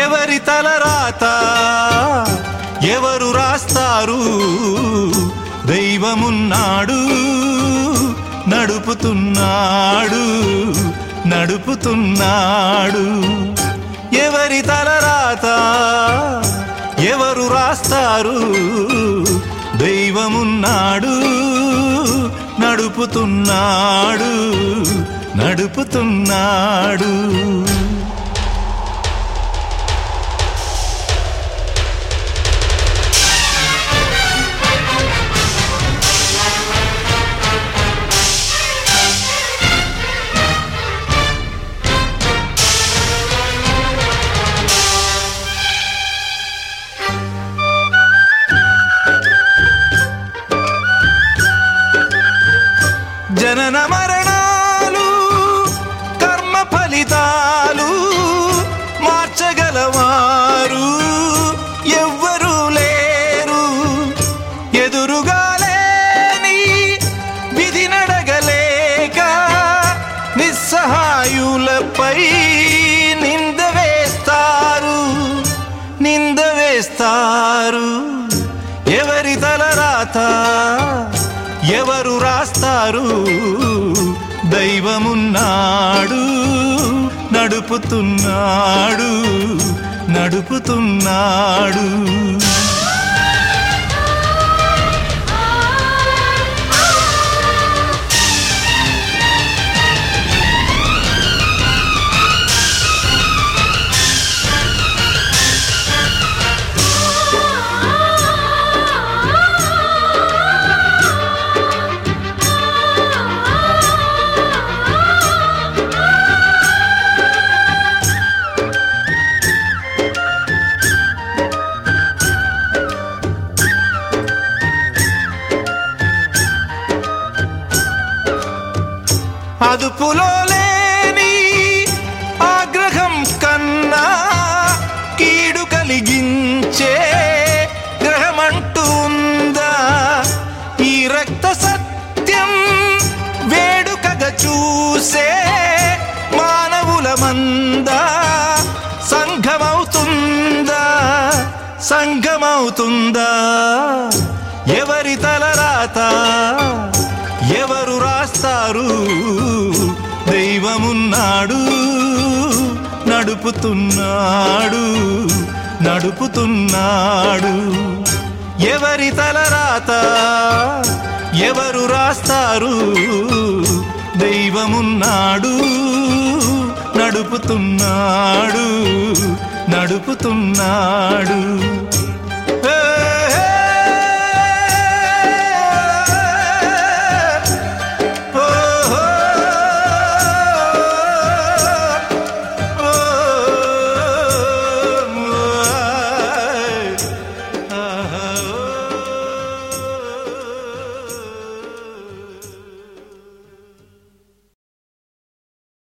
ఎవరి తలరాత ఎవరు రాస్తారు దైవమున్నాడు నడుపుతున్నాడు నడుపుతున్నాడు ఎవరి తలరాత ఎవరు రాస్తారు దైవమున్నాడు నడుపుతున్నాడు నడుపుతున్నాడు జనన మరణాలు కర్మ ఫలితాలు మార్చగలవారు ఎవ్వరూ లేరు ఎదురుగా లేని విధి నడగలేక నిస్సహాయులపై నింద వేస్తారు నింద వేస్తారు ఎవరి తలరాత ఎవరు రాస్తారు దైవమున్నాడు నడుపుతున్నాడు నడుపుతున్నాడు అదుపులో లేని ఆగ్రహం కన్నా కీడు కలిగించే గ్రహమంటూ ఉందా ఈ రక్త సత్యం వేడుకగా చూసే మానవుల మందా సంఘమవుతుందా సంఘమవుతుందా ఎవరి తలరాత ఎవరు రాస్తారు దైవమున్నాడు నడుపుతున్నాడు నడుపుతున్నాడు ఎవరి తలరాత ఎవరు రాస్తారు దైవమున్నాడు నడుపుతున్నాడు నడుపుతున్నాడు